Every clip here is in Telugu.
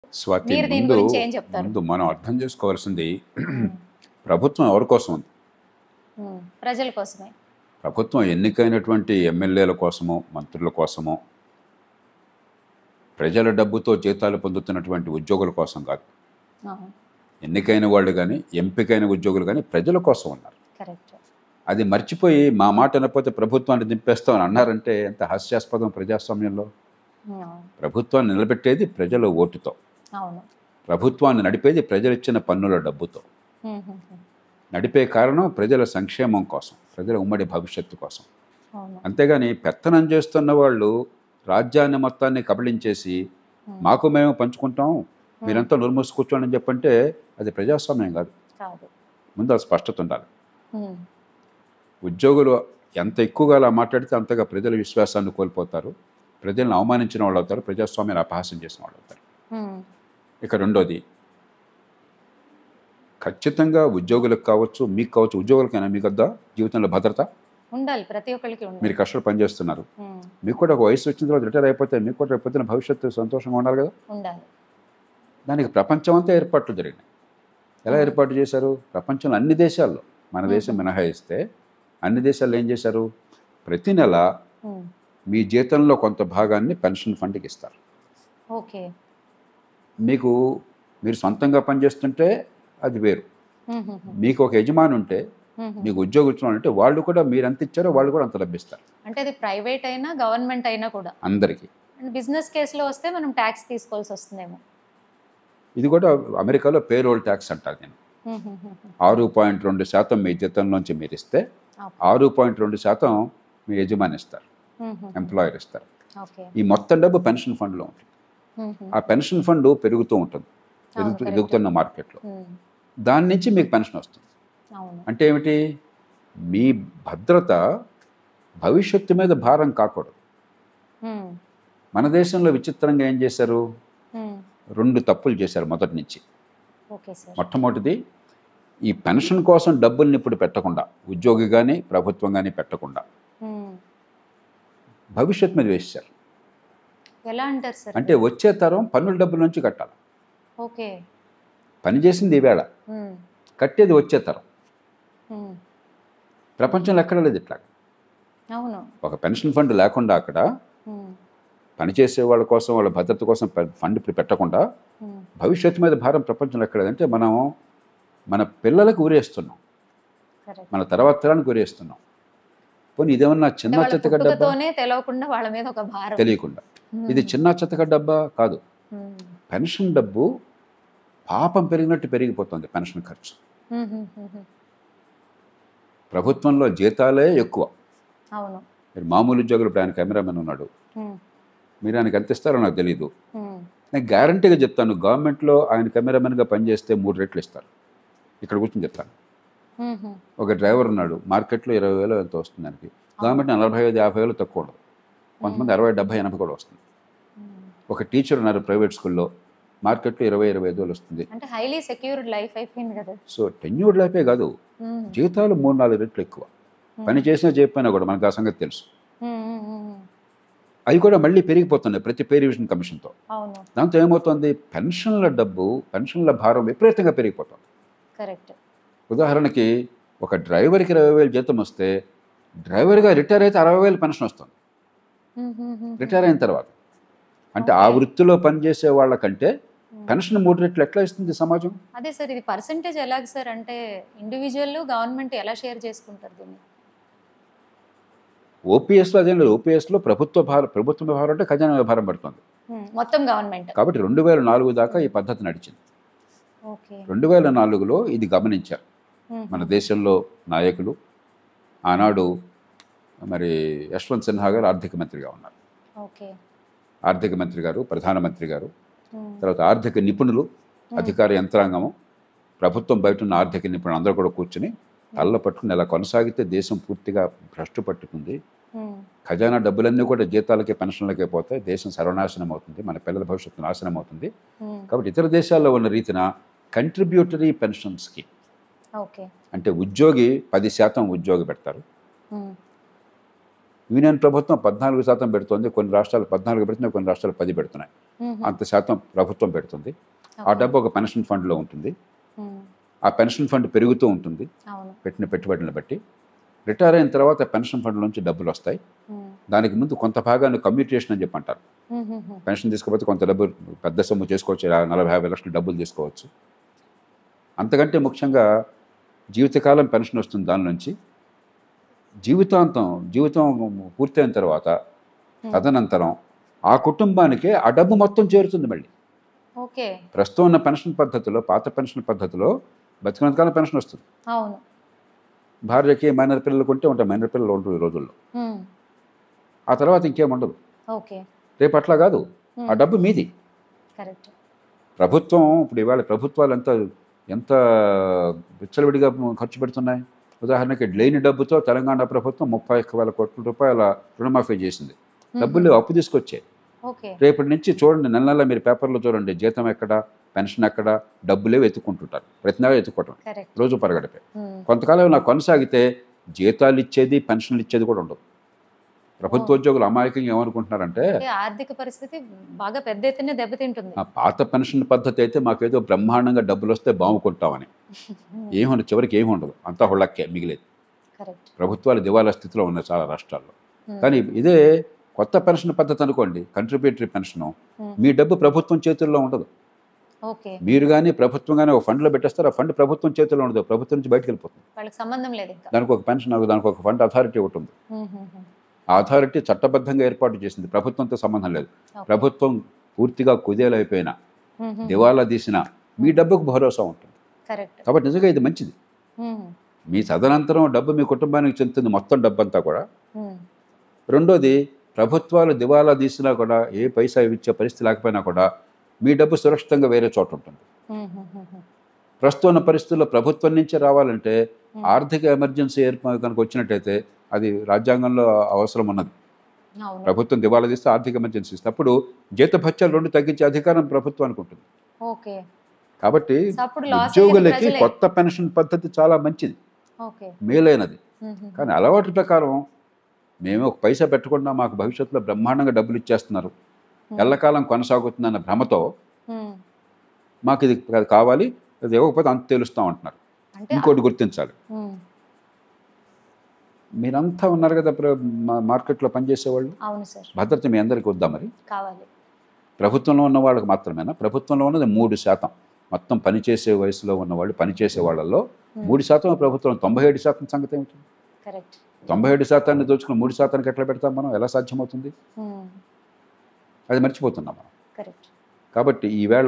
స్వాతి మీరు దీని ముందు గురించి ఏం చెప్తారు? ముందు మనం అర్థం చేసుకోవాల్సింది ప్రభుత్వం ఎవరి కోసం ఉంది ఉమ్, ప్రజల కోసమే ప్రభుత్వం ఎన్నికైనటువంటి ఎమ్మెల్యేల కోసమో మంత్రుల కోసమో ప్రజల డబ్బుతో జీతాలు పొందుతున్నటువంటి ఉద్యోగుల కోసం కాదు అవును ఎన్నికైన వాళ్ళు కానీ ఎంపికైన ఉద్యోగులు కానీ ప్రజల కోసం ఉన్నారు కరెక్ట్ అది మర్చిపోయి మా మాట అనకపోతే ప్రభుత్వాన్ని దింపేస్తామని అన్నారంటే ఎంత హాస్యాస్పదం ప్రజాస్వామ్యంలో అవును ప్రభుత్వాన్ని నిలబెట్టేది ప్రజల ఓటుతో అవును ప్రభుత్వాన్ని నడిపేది ప్రజలిచ్చిన పన్నుల డబ్బుతో ఉమ్, ఉమ్, ఉమ్, నడిపే కారణం ప్రజల సంక్షేమం కోసం ప్రజల ఉమ్మడి భవిష్యత్తు కోసం అవును అంతేగాని పెత్తనం చేస్తున్న వాళ్ళు రాజ్యాన్ని మొత్తాన్ని కబళించేసి ఉమ్, మాకు మేము పంచుకుంటాం మీరంతా నోరుమూసి కూర్చోండి అని చెప్పంటే అది ప్రజాస్వామ్యం కాదు కాదు ముందు అది స్పష్టత ఉండాలి ఉమ్, ఉద్యోగులు ఎంత ఎక్కువగా అలా మాట్లాడితే అంతగా ప్రజల విశ్వాసాన్ని కోల్పోతారు ప్రజలను అవమానించిన వాళ్ళు అవుతారు ప్రజాస్వామ్యాన్ని అపహాస్యం చేసిన వాళ్ళు అవుతారు ఉమ్, ఇక రెండోది ఖచ్చితంగా ఉద్యోగులకు కావచ్చు మీకు కావచ్చు ఉద్యోగులకైనా మీకు వద్ద జీవితంలో భద్రత ఉండాలి ప్రతి ఒక్కరికి ఉండాలి మీరు కష్టపడి పనిచేస్తున్నారు ఉమ్, మీకు కూడా ఒక వయసు వచ్చిన తర్వాత రిటైర్ అయిపోతే మీకు కూడా రేపు పొద్దున భవిష్యత్తు సంతోషంగా ఉండాలి కదా ఉండాలి దానికి ప్రపంచం అంతా ఏర్పాట్లు జరిగినాయి ఎలా ఏర్పాటు చేశారు ప్రపంచంలో అన్ని దేశాల్లో మన దేశం మినహాయిస్తే అన్ని దేశాల్లో ఏం చేశారు ప్రతి నెల ఉమ్, మీ జీతంలో కొంత భాగాన్ని పెన్షన్ ఫండ్కి ఇస్తారు ఓకే మీకు మీరు సొంతంగా పనిచేస్తుంటే అది వేరు ఉమ్, ఉమ్, ఉమ్, మీకు ఒక యజమాని ఉంటే ఉమ్, ఉమ్. మీకు ఉద్యోగం ఇచ్చిన అంటే వాళ్ళు కూడా మీరు ఎంత ఇచ్చారో వాళ్ళు కూడా అంత లభిస్తారు అంటే అది ప్రైవేట్ అయినా గవర్నమెంట్ అయినా కూడా అందరికీ అండ్ బిజినెస్ కేసులో వస్తే మనం ట్యాక్స్ తీసుకోవాల్సి వస్తుందేమో ఇది కూడా అమెరికాలో పేరోల్ ట్యాక్స్ అంటారు నేను ఉమ్, ఉమ్, ఉమ్, ఉమ్. ఆరు పాయింట్ రెండు శాతం మీ జీతంలోంచి మీరు ఇస్తే ఓకే. ఆరు పాయింట్ రెండు శాతం మీ యజమాని ఇస్తారు ఉమ్, ఉమ్, ఎంప్లాయర్ ఇస్తారు ఓకే ఈ మొత్తం డబ్బు పెన్షన్ ఫండ్లో ఉంటుంది ఉమ్, ఉమ్, ఆ పెన్షన్ ఫండ్ పెరుగుతూ ఉంటుంది అవును, ఎదుగుతూ correct. ఎదుగుతున్న మార్కెట్లో ఉమ్, దాని నుంచి మీకు పెన్షన్ వస్తుంది అవును అంటే ఏమిటి మీ భద్రత భవిష్యత్తు మీద భారం కాకూడదు ఉమ్, మన దేశంలో విచిత్రంగా ఏం చేశారు ఉమ్, రెండు తప్పులు చేశారు మొదటి నుంచి ఓకే సార్ మొట్టమొదటిది ఈ పెన్షన్ కోసం డబ్బుల్ని ఇప్పుడు పెట్టకుండా ఉద్యోగి కానీ ప్రభుత్వం కానీ పెట్టకుండా ఉమ్, భవిష్యత్తు మీద వేశారు ఎలా అంటారు సార్ అంటే వచ్చే తరం పన్నుల డబ్బుల నుంచి కట్టాలి ఓకే పని చేసింది ఈవేళ ఉమ్, కట్టేది వచ్చే తరం ఉమ్, ప్రపంచంలో ఎక్కడ లేదు ఇట్లా అవును ఒక పెన్షన్ ఫండ్ లేకుండా అక్కడ ఉమ్, పనిచేసే వాళ్ళ కోసం వాళ్ళ భద్రత కోసం పె- ఫండ్ ఇప్పుడు పెట్టకుండా ఉమ్, భవిష్యత్తు మీద భారం ప్రపంచంలో ఎక్కడ లేదంటే మనం మన పిల్లలకు ఊరేస్తున్నాం కరెక్ట్ మన తర్వాత తరానికి ఊరేస్తున్నాం పోనీ ఇదేమన్నా అంటే చిన్న వాళ్ళ చెత్తక డబ్బా పుట్టుకతోనే తెలియకుండా వాళ్ళ మీద ఒక భారం తెలియకుండా ఉమ్, ఇది చిన్న చెత్తక డబ్బా కాదు ఉమ్, పెన్షన్ డబ్బు పాపం పెరిగినట్టు పెరిగిపోతుంది పెన్షన్ ఖర్చు ఉమ్, ఉమ్, ఉమ్, ఉమ్, ప్రభుత్వంలో జీతాలే ఎక్కువ అవును మీరు మామూలు ఉద్యోగులు ఇప్పుడు ఆయన కెమెరామెన్ ఉన్నాడు ఉమ్, మీరు ఆయనకి ఎంత ఇస్తారో నాకు తెలియదు ఉమ్, నేను గ్యారంటీగా చెప్తాను గవర్నమెంట్లో ఆయన కెమెరామెన్గా పనిచేస్తే మూడు రెట్లు ఇస్తారు ఇక్కడ కూర్చొని చెప్తాను ఉమ్, ఉమ్, ఒక డ్రైవర్ ఉన్నాడు మార్కెట్లో ఇరవై వేలు ఎంత వస్తుంది దానికి గవర్నమెంట్ నలభై ఐదు యాభై వేలు తక్కువ ఉండదు కొంతమంది అరవై డెబ్బై ఎనభై కూడా వస్తుంది ఉమ్. ఒక టీచర్ ఉన్నారు ప్రైవేట్ స్కూల్లో మార్కెట్లో ఇరవై ఇరవై ఐదు వేలు వస్తుంది అంటే హైలీ సెక్యూర్డ్ లైఫ్ అయిపోయింది కదా సో టెన్యూర్ లైఫే కాదు ఉమ్, జీతాలు మూడు నాలుగు రెట్లు ఎక్కువ పని చేసినా చెప్పినా కూడా మనకు ఆ సంగతి తెలుసు ఉమ్, ఉమ్, ఉమ్, ఉమ్. అవి కూడా మళ్ళీ పెరిగిపోతున్నాయి ప్రతి పే రివిజన్ కమిషన్తో అవును దాంతో ఏమవుతుంది పెన్షన్ల డబ్బు పెన్షన్ల భారం విపరీతంగా పెరిగిపోతుంది కరెక్ట్ ఉదాహరణకి ఒక డ్రైవర్కి ఇరవై వేలు జీతం వస్తే డ్రైవర్గా రిటైర్ అయితే అరవై వేలు పెన్షన్ వస్తుంది రిటైర్ అయిన తర్వాత అంటే ఆ Okay. వృత్తిలో పనిచేసే వాళ్ళకంటే పెన్షన్ మూడు రెట్లు ఎట్లా ఇస్తుంది సమాజం అదే సార్ ఇది పర్సంటేజ్ ఎలాగ సార్ అంటే ఇండివిజువల్ గవర్నమెంట్ ఎలా షేర్ చేసుకుంటారు దీన్ని ఓపీఎస్లో అదేం లేదు ఓపీఎస్లో ప్రభుత్వ భారం ప్రభుత్వ వ్యవహారం అంటే ఖజానా వ్యవహారం పడుతుంది ఉమ్, మొత్తం గవర్నమెంట్ కాబట్టి రెండు వేల నాలుగు దాకా ఈ పద్ధతి నడిచింది ఓకే రెండు వేల నాలుగులో ఇది గమనించారు మన దేశంలో నాయకులు ఆనాడు మరి యశ్వంత్ సిన్హా గారు ఆర్థిక మంత్రిగా ఉన్నారు ఓకే ఆర్థిక మంత్రి గారు ప్రధానమంత్రి గారు ఉమ్, తర్వాత ఆర్థిక నిపుణులు అధికార యంత్రాంగము ప్రభుత్వం బయట ఉన్న ఆర్థిక నిపుణులు అందరూ కూడా కూర్చుని తల్ల పట్టుకుని ఇలా కొనసాగితే దేశం పూర్తిగా భ్రష్టు పట్టుకుంది ఉమ్, ఖజానా డబ్బులన్నీ కూడా జీతాలకే పెన్షన్లకే పోతాయి దేశం సర్వనాశనం అవుతుంది మన పిల్లల భవిష్యత్తు నాశనం అవుతుంది ఉమ్, కాబట్టి ఇతర దేశాల్లో ఉన్న రీతిన కంట్రిబ్యూటరీ పెన్షన్ స్కీమ్ ఓకే అంటే ఉద్యోగి పది శాతం ఉద్యోగి పెడతారు ఉమ్, యూనియన్ ప్రభుత్వం పద్నాలుగు శాతం పెడుతుంది కొన్ని రాష్ట్రాలు పద్నాలుగు పెడుతున్నాయి కొన్ని రాష్ట్రాలు పది పెడుతున్నాయి మ్మ్. అంత శాతం ప్రభుత్వం పెడుతుంది ఆ ఓకే. డబ్బు ఒక పెన్షన్ ఫండ్లో ఉంటుంది మ్మ్. ఆ పెన్షన్ ఫండ్ పెరుగుతూ ఉంటుంది అవును పెట్టిన పెట్టుబడులను బట్టి రిటైర్ అయిన తర్వాత పెన్షన్ ఫండ్ నుంచి డబ్బులు వస్తాయి మ్మ్. దానికి ముందు కొంత భాగాన్ని కమ్యూటేషన్ అని చెప్పి అంటారు మ్మ్. మ్మ్. మ్మ్. పెన్షన్ తీసుకోకపోతే కొంత డబ్బు పెద్ద సొమ్ము చేసుకోవచ్చు ఇలా నలభై యాభై లక్షలు డబ్బులు తీసుకోవచ్చు అంతకంటే ముఖ్యంగా జీవితకాలం పెన్షన్ వస్తుంది దాని నుంచి జీవితాంతం జీవితం పూర్తయిన తర్వాత తదనంతరం ఆ కుటుంబానికే ఆ డబ్బు మొత్తం చేరుతుంది మళ్ళీ ఓకే ప్రస్తుతం ఉన్న పెన్షన్ పద్ధతిలో పాత పెన్షన్ పద్ధతిలో బతికినంతకాలం పెన్షన్ వస్తుంది అవును భార్యకి మైనర్ పిల్లలు ఉంటే ఉంటాయి మైనర్ పిల్లలు ఉండరు ఈ రోజుల్లో మ్మ్. ఆ తర్వాత ఇంకేం ఉండదు ఓకే రేపు అట్లా కాదు ఆ డబ్బు మీది కరెక్ట్ ప్రభుత్వం ఇప్పుడు ఇవాళ ప్రభుత్వాలు ఎంత ఎంత విచ్చలవిడిగా ఖర్చు పెడుతున్నాయి ఉదాహరణకి లేని డబ్బుతో తెలంగాణ ప్రభుత్వం ముప్పై ఒక్క వేల కోట్ల రూపాయల రుణమాఫీ చేసింది డబ్బులు అప్పు తీసుకొచ్చాయి ఓకే రేపటి నుంచి చూడండి నెల నెల మీరు పేపర్లో చూడండి జీతం ఎక్కడ పెన్షన్ ఎక్కడ డబ్బులే వెతుక్కుంటుంటారు ప్రతి నెల వెతుక్కోవటం కరెక్ట్ రోజు పరగడిపే మ్మ్. కొంతకాలం నాకు కొనసాగితే జీతాలు ఇచ్చేది పెన్షన్లు ఇచ్చేది కూడా ఉండదు ప్రభుత్వ ఉద్యోగులు అమాయకంగా ఏమనుకుంటున్నారంటే అంటే ఆర్థిక పరిస్థితి బాగా పెద్ద ఎత్తున దెబ్బతింటుంది ఆ పాత పెన్షన్ పద్ధతి అయితే మాకేదో బ్రహ్మాండంగా డబ్బులు వస్తే బాగుకుంటామని ఏముండదు చివరికి ఏమి ఉండదు అంతా హుళ్ళక్కే మిగిలేదు కరెక్ట్ ప్రభుత్వాలు దివాలా స్థితిలో ఉన్నాయి చాలా రాష్ట్రాల్లో కానీ ఇదే కొత్త పెన్షన్ పద్ధతి అనుకోండి కంట్రిబ్యూటరీ పెన్షన్ మీ డబ్బు ప్రభుత్వం చేతుల్లో ఉండదు ఓకే మీరు కానీ ప్రభుత్వం కానీ ఒక ఫండ్లో పెట్టేస్తారు ఆ ఫండ్ ప్రభుత్వం చేతుల్లో ఉండదు ప్రభుత్వం నుంచి బయటకు వెళ్ళిపోతుంది వాళ్ళకి సంబంధం లేదు ఇంకా దానికి ఒక పెన్షన్ దానికి ఒక ఫండ్ అథారిటీ ఒకటి ఉంది మ్మ్. మ్మ్. మ్మ్. ఆ అథారిటీ చట్టబద్ధంగా ఏర్పాటు చేసింది ప్రభుత్వంతో సంబంధం లేదు ఓకే. ప్రభుత్వం పూర్తిగా కుదేలైపోయినా మ్మ్. మ్మ్. దివాలా తీసినా మీ డబ్బుకు భరోసా ఉంటుంది కరెక్ట్ కాబట్టి నిజంగా ఇది మంచిది మ్మ్. మీ తదనంతరం డబ్బు మీ కుటుంబానికి చెందుతుంది మొత్తం డబ్బు అంతా కూడా మ్మ్. రెండోది ప్రభుత్వాలు దివాలా తీసినా కూడా ఏ పైసా ఇచ్చే పరిస్థితి లేకపోయినా కూడా మీ డబ్బు సురక్షితంగా వేరే చోట ఉంటుంది మ్మ్. మ్మ్. మ్మ్. మ్మ్. ప్రస్తుతం ఉన్న పరిస్థితుల్లో ప్రభుత్వం నుంచే రావాలంటే ఆర్థిక ఎమర్జెన్సీ ఏర్ప కనుక వచ్చినట్టయితే అది రాజ్యాంగంలో అవసరం ఉన్నది అవును ప్రభుత్వం దివాలా తీస్తే ఆర్థిక ఎమర్జెన్సీ ఇస్తే అప్పుడు జీతభత్యాలు రెండు తగ్గించే అధికారం ప్రభుత్వానికి ఉంటుంది ఓకే కాబట్టి సో అప్పుడు లాస్ ఉద్యోగులకి ప్రజలే కొత్త పెన్షన్ పద్ధతి చాలా మంచిది ఓకే మేలైనది మ్మ్. మ్మ్. కానీ అలవాటు ప్రకారం మేము ఒక పైసా పెట్టకుండా మాకు భవిష్యత్తులో బ్రహ్మాండంగా డబ్బులు ఇచ్చేస్తున్నారు ఎల్లకాలం కొనసాగుతుందన్న భ్రమతో మ్మ్. మాకు ఇది కావాలి అది ఇవ్వకపోతే అంత తెలుస్తాం అంటున్నారు అంటే ఇంకోటి గుర్తించాలి మ్మ్. మీరంతా ఉన్నారు కదా ప్ర- మా- మార్కెట్లో పనిచేసేవాళ్ళు అవును సార్ భద్రత మీ అందరికీ వద్దా మరి కావాలి ప్రభుత్వంలో ఉన్న వాళ్ళకి మాత్రమేనా ప్రభుత్వంలో ఉన్నది మూడు శాతం మొత్తం పనిచేసే వయసులో ఉన్న వాళ్ళు పనిచేసే వాళ్ళల్లో మ్మ్. మూడు శాతం ప్రభుత్వం తొంభై ఏడు శాతం సంగతి ఏమిటి కరెక్ట్ తొంభై ఏడు శాతాన్ని దోచుకుని మూడు శాతానికి ఎట్లా పెడతాం మనం ఎలా సాధ్యమవుతుంది మ్మ్. అది మర్చిపోతున్నాం మనం కరెక్ట్ కాబట్టి ఈవేళ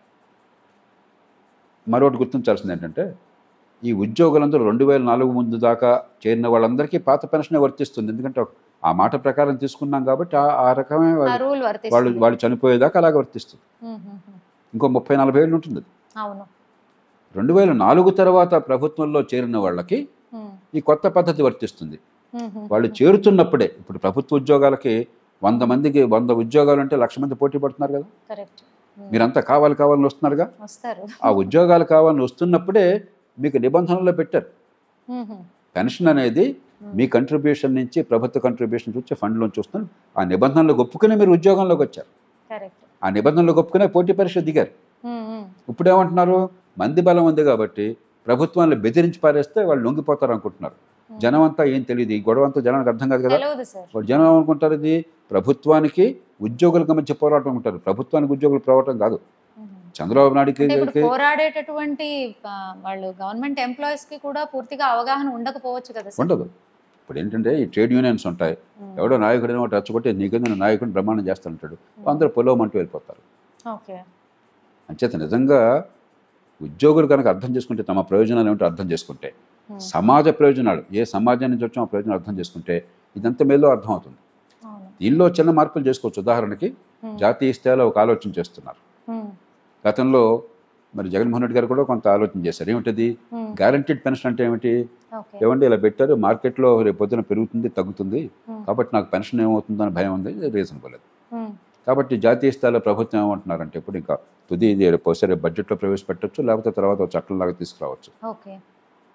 మరొకటి గుర్తించాల్సింది ఏంటంటే ఈ ఉద్యోగులందరూ రెండు వేల నాలుగు ముందు దాకా చేరిన వాళ్ళందరికీ పాత పెన్షనే వర్తిస్తుంది ఎందుకంటే ఆ మాట ప్రకారం తీసుకున్నాం కాబట్టి ఆ ఆ రకమే ఆ వాళ్ళు రూల్ వాళ్ళు వర్తిస్తుంది వాళ్ళు చనిపోయేదాకా అలాగే వర్తిస్తుంది మ్మ్. మ్మ్. మ్మ్. ఇంకో ముప్పై నలభై ఏళ్ళు ఉంటుంది అది. అవును రెండు వేల నాలుగు తర్వాత ప్రభుత్వంలో చేరిన వాళ్ళకి మ్మ్. ఈ కొత్త పద్ధతి వర్తిస్తుంది మ్మ్. మ్మ్. వాళ్ళు చేరుతున్నప్పుడే ఇప్పుడు ప్రభుత్వ ఉద్యోగాలకి వంద మందికి వంద ఉద్యోగాలు అంటే లక్ష మంది పోటీ పడుతున్నారు కదా కరెక్ట్ మ్మ్. మీరంతా కావాలి కావాలని వస్తున్నారుగా వస్తారు ఆ ఉద్యోగాలు కావాలని వస్తున్నప్పుడే మీకు నిబంధనలో పెట్టారు మ్మ్. మ్మ్. పెన్షన్ అనేది మీ కంట్రిబ్యూషన్ నుంచి ప్రభుత్వ కంట్రిబ్యూషన్ నుంచి ఫండ్లోంచి వస్తుంది ఆ నిబంధనలు ఒప్పుకునే మీరు ఉద్యోగంలోకి వచ్చారు కరెక్ట్ ఆ నిబంధనలు ఒప్పుకునే పోటీ పరీక్ష దిగారు మ్మ్. మ్మ్. ఇప్పుడు ఏమంటున్నారు మంది బలం ఉంది కాబట్టి ప్రభుత్వాన్ని బెదిరించి పారేస్తే వాళ్ళు లొంగిపోతారు అనుకుంటున్నారు జనం అంతా ఏం తెలియదు ఈ గొడవ అంతా జనానికి అర్థం కాదు కదా తెలియదు సార్ వాళ్ళు జనం ఏమనుకుంటారు ఇది ప్రభుత్వానికి ఉద్యోగులకు మధ్య పోరాటం అనుకుంటారు ప్రభుత్వానికి ఉద్యోగులు పోరాటం కాదు మ్మ్. చంద్రబాబు నాయుడికి అంటే ఇప్పుడు పోరాడేటటువంటి ఆ, వాళ్ళు గవర్నమెంట్ ఎంప్లాయీస్ కి కూడా పూర్తిగా అవగాహన ఉండకపోవచ్చు కదా సార్ ఉండదు ఇప్పుడు ఏంటంటే ఈ ట్రేడ్ యూనియన్స్ ఉంటాయి మ్మ్. ఎవడో నాయకుడు ఏమో రెచ్చగొట్టి నీకేందో నేను నాయకుడిని బ్రహ్మాండం చేస్తానంటాడు అందరూ పొలవమంటూ వెళ్ళిపోతారు ఓకే అంచేత నిజంగా ఉద్యోగులు కనుక అర్థం చేసుకుంటే తమ ప్రయోజనాలు ఏమిటో అర్థం చేసుకుంటే మ్మ్. సమాజ ప్రయోజనాలు ఏ సమాజం నుంచి వచ్చామో ఆ ప్రయోజనాలు అర్థం చేసుకుంటే ఇదంతా మేలో అర్థం అవుతుంది అవును దీనిలో చిన్న మార్పులు చేసుకోవచ్చు ఉదాహరణకి మ్మ్. జాతీయ స్థాయిలో ఒక ఆలోచన చేస్తున్నారు మ్మ్. గతంలో మరి జగన్మోహన్ రెడ్డి గారు కూడా కొంత ఆలోచన చేశారు ఏమిటది మ్మ్. గ్యారంటీడ్ పెన్షన్ అంటే ఏమిటి ఓకే ఏమంటే ఇలా పెట్టారు మార్కెట్లో రేపు పొద్దున పెరుగుతుంది తగ్గుతుంది మ్మ్. కాబట్టి నాకు పెన్షన్ ఏమవుతుందని భయం ఉంది రీజనబుల్ అది మ్మ్. కాబట్టి జాతీయ స్థాయిలో ప్రభుత్వం ఏమంటున్నారంటే ఇప్పుడు ఇంకా తుది ఇది రేపు వస్తే రేపు బడ్జెట్లో ప్రవేశపెట్టచ్చు లేకపోతే తర్వాత ఒక చట్టంలాగా తీసుకురావచ్చు ఓకే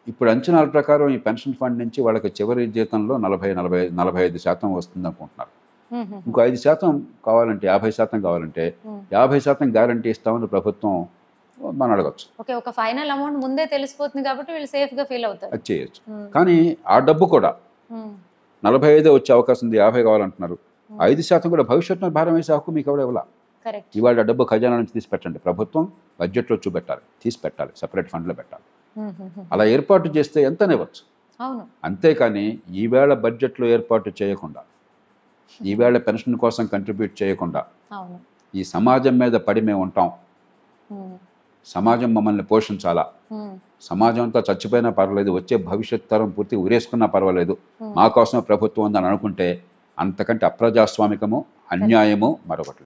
ఇప్పుడు అంచనాల ప్రకారం ఈ పెన్షన్ ఫండ్ నుంచి వాళ్ళకి చివరి జీతంలో నలభై నలభై నలభై ఐదు శాతం వస్తుంది అనుకుంటున్నారు ఉమ్, ఉమ్, ఇంకో ఐదు శాతం కావాలంటే యాభై శాతం కావాలంటే ఉమ్. యాభై శాతం గ్యారంటీ ఇస్తామని ప్రభుత్వం మనం అడగచ్చు ఓకే ఒక ఫైనల్ అమౌంట్ ముందే తెలిసిపోతుంది కాబట్టి వీళ్ళు సేఫ్ గా ఫీల్ అవుతారు అది చేయొచ్చు ఉమ్, కానీ ఆ డబ్బు కూడా ఉమ్, నలభై ఐదే వచ్చే అవకాశం ఉంది యాభై కావాలంటున్నారు ఐదు శాతం కూడా భవిష్యత్తులో భారం వేసే హక్కు మీకు ఎవరు ఇవ్వాల కరెక్ట్ ఇవాళ డబ్బు ఖజానా నుంచి తీసి పెట్టండి ప్రభుత్వం బడ్జెట్లో చూపెట్టాలి తీసి పెట్టాలి సపరేట్ ఫండ్లో పెట్టాలి ఉమ్, ఉమ్, ఉమ్. అలా ఏర్పాటు చేస్తే ఎంతనే ఇవ్వచ్చు అవును అంతేకాని ఈవేళ బడ్జెట్లో ఏర్పాటు చేయకుండా ఈవేళ పెన్షన్ కోసం కంట్రిబ్యూట్ చేయకుండా అవును ఈ సమాజం మీద పడి మేము ఉంటాం ఉమ్, సమాజం మమ్మల్ని పోషించాలా ఉమ్, సమాజం అంతా చచ్చిపోయినా పర్వాలేదు వచ్చే భవిష్యత్ తరం పూర్తి ఉరేసుకున్నా పర్వాలేదు ఉమ్. మా కోసమే ప్రభుత్వం ఉందని అనుకుంటే అంతకంటే అప్రజాస్వామికము అన్యాయము మరొకటి